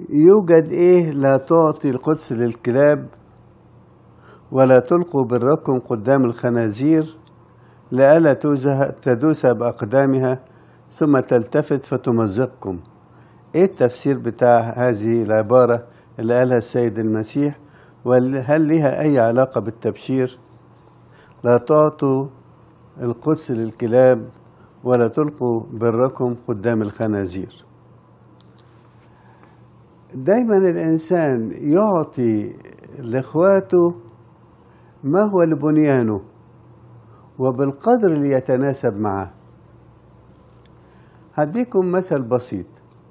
يوجد ايه لا تعطي القدس للكلاب ولا تلقوا بركم قدام الخنازير لئلا توزه- تدوس بأقدامها ثم تلتفت فتمزقكم ايه التفسير بتاع هذه العبارة اللي قالها السيد المسيح وهل لها اي علاقة بالتبشير لا تعطوا القدس للكلاب ولا تلقوا بركم قدام الخنازير دايما الانسان يعطي لاخواته ما هو لبنيانه وبالقدر اللي يتناسب معه هديكم مثل بسيط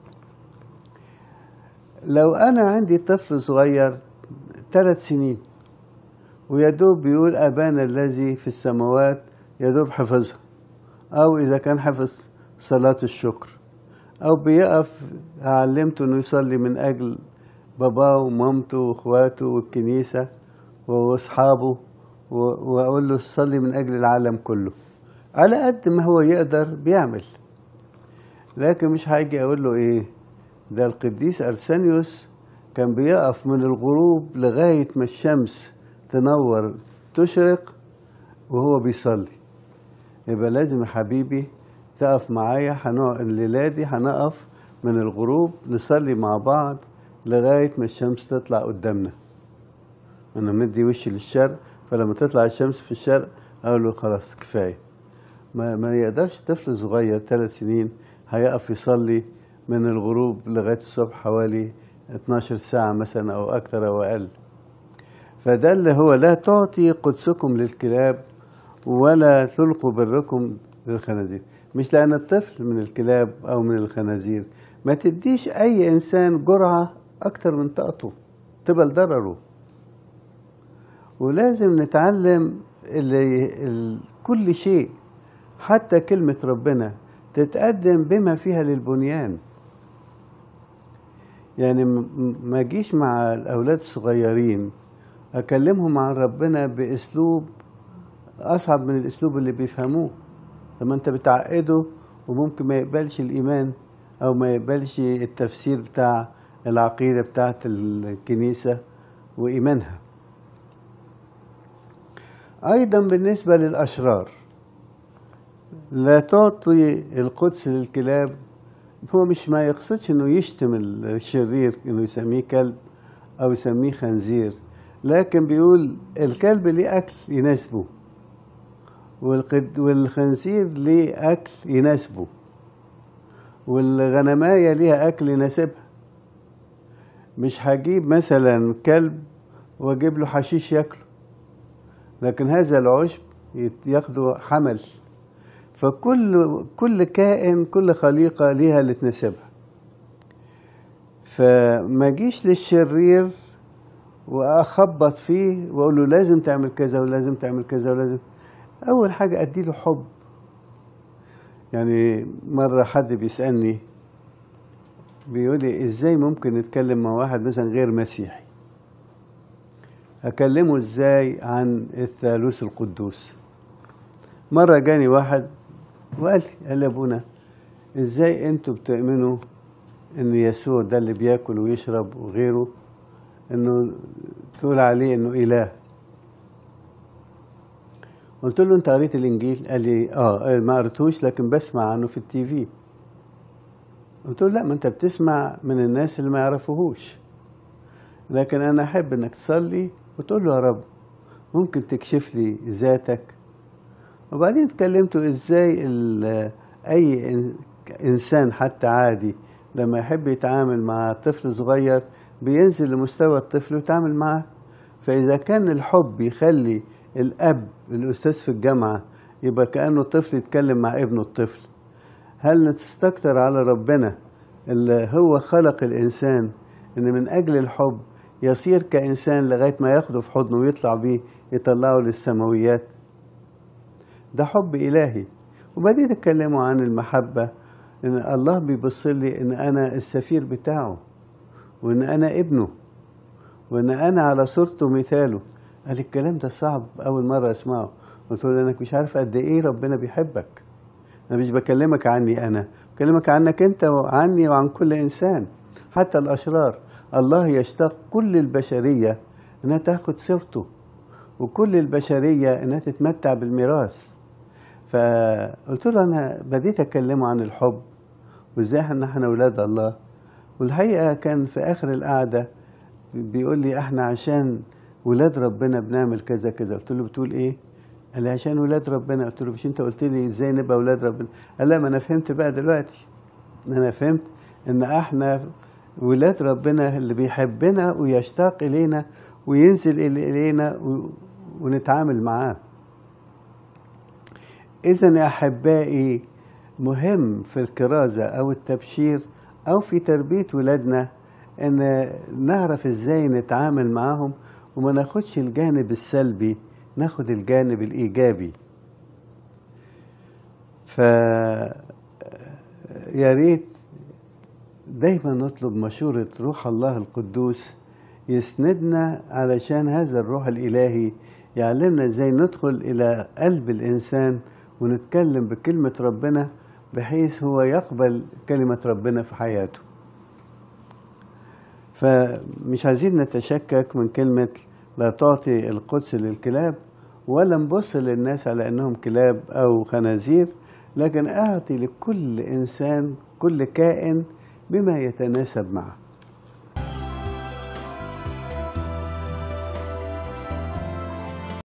لو انا عندي طفل صغير ثلاث سنين ويدوب بيقول ابانا الذي في السماوات يدوب حفظها او اذا كان حفظ صلاه الشكر او بيقف علمته انه يصلي من اجل باباه ومامته واخواته والكنيسه واصحابه و- واقول له صلي من اجل العالم كله على قد ما هو يقدر بيعمل لكن مش هاجي اقول له ايه ده القديس ارسانيوس كان بيقف من الغروب لغايه ما الشمس تنور تشرق وهو بيصلي يبقى لازم يا حبيبي تقف معايا هنقعد الليلة دي هنقف من الغروب نصلي مع بعض لغاية ما الشمس تطلع قدامنا أنا مدي وشي للشرق فلما تطلع الشمس في الشرق أقول له خلاص كفاية ما, ما يقدرش طفل صغير ثلاث سنين هيقف يصلي من الغروب لغاية الصبح حوالي 12 ساعة مثلا أو أكثر أو أقل فده اللي هو لا تعطي قدسكم للكلاب ولا تلقوا بركم للخنازير مش لأن الطفل من الكلاب أو من الخنازير ما تديش أي إنسان جرعة أكتر من طاقته تبقى لضرره ولازم نتعلم اللي ال- كل شيء حتى كلمة ربنا تتقدم بما فيها للبنيان يعني م- م- ما اجيش مع الاولاد الصغيرين اكلمهم عن ربنا باسلوب اصعب من الاسلوب اللي بيفهموه لما انت بتعقده وممكن ما يقبلش الايمان او ما يقبلش التفسير بتاع العقيده بتاعت الكنيسه وايمانها ايضا بالنسبه للاشرار لا تعطي القدس للكلاب هو مش ما يقصدش انه يشتم الشرير انه يسميه كلب او يسميه خنزير لكن بيقول الكلب ليه اكل يناسبه والقد والخنزير ليه اكل يناسبه والغنمايه ليها اكل يناسبها مش هجيب مثلا كلب واجيب له حشيش ياكله لكن هذا العشب يت- ياخده حمل فكل كل كائن كل خليقة ليها اللي تناسبها فما جيش للشرير واخبط فيه واقول له لازم تعمل كذا ولازم تعمل كذا ولازم اول حاجة اديله حب يعني مرة حد بيسألني بيقول لي ازاي ممكن نتكلم مع واحد مثلا غير مسيحي اكلمه ازاي عن الثالوث القدوس مرة جاني واحد وقال لي قال لي يا ابونا ازاي انتوا بتؤمنوا ان يسوع ده اللي بياكل ويشرب وغيره انه تقول عليه انه اله قلت له انت قريت الانجيل قال لي اه ما قريتوش لكن بسمع عنه في التي في قلت له لا ما انت بتسمع من الناس اللي ما يعرفوهوش لكن انا احب انك تصلي وتقول له يا رب ممكن تكشف لي ذاتك وبعدين اتكلمتوا ازاي ال- اي إن- انسان حتى عادي لما يحب يتعامل مع طفل صغير بينزل لمستوى الطفل ويتعامل معاه فاذا كان الحب يخلي الاب الاستاذ في الجامعه يبقى كانه طفل يتكلم مع ابنه الطفل هل نستكتر على ربنا اللي هو خلق الانسان ان من اجل الحب يصير كانسان لغايه ما ياخده في حضنه ويطلع بيه يطلعه للسماويات ده حب إلهي وبعدين اتكلموا عن المحبة إن الله بيبص لي إن أنا السفير بتاعه وإن أنا ابنه وإن أنا على صورته مثاله قال الكلام ده صعب أول مرة أسمعه قلت له أنك مش عارف قد إيه ربنا بيحبك أنا مش بكلمك عني أنا بكلمك عنك أنت وعني وعن كل إنسان حتى الأشرار الله يشتاق كل البشرية انها تاخد صورته وكل البشرية انها تتمتع بالميراث فقلت له انا بديت اكلمه عن الحب وازاي ان احنا اولاد الله والحقيقة كان في اخر القعدة بيقول لي احنا عشان ولاد ربنا بنعمل كذا كذا قلت له بتقول ايه قال لي عشان ولاد ربنا قلت له مش انت قلت لي ازاي نبقى ولاد ربنا قال لا ما انا فهمت بقى دلوقتي انا فهمت ان احنا ولاد ربنا اللي بيحبنا ويشتاق الينا وينزل الينا و- ونتعامل معاه اذا يا احبائي مهم في الكرازه او التبشير او في تربيه ولادنا ان نعرف ازاي نتعامل معاهم وما ناخدش الجانب السلبي ناخد الجانب الايجابي ف يا ريت دايما نطلب مشورة روح الله القدوس يسندنا علشان هذا الروح الإلهي يعلمنا ازاي ندخل إلى قلب الإنسان ونتكلم بكلمة ربنا بحيث هو يقبل كلمة ربنا في حياته فمش عايزين نتشكك من كلمة لا تعطي القدس للكلاب ولا نبص للناس على انهم كلاب او خنازير لكن اعطي لكل انسان كل كائن بما يتناسب معه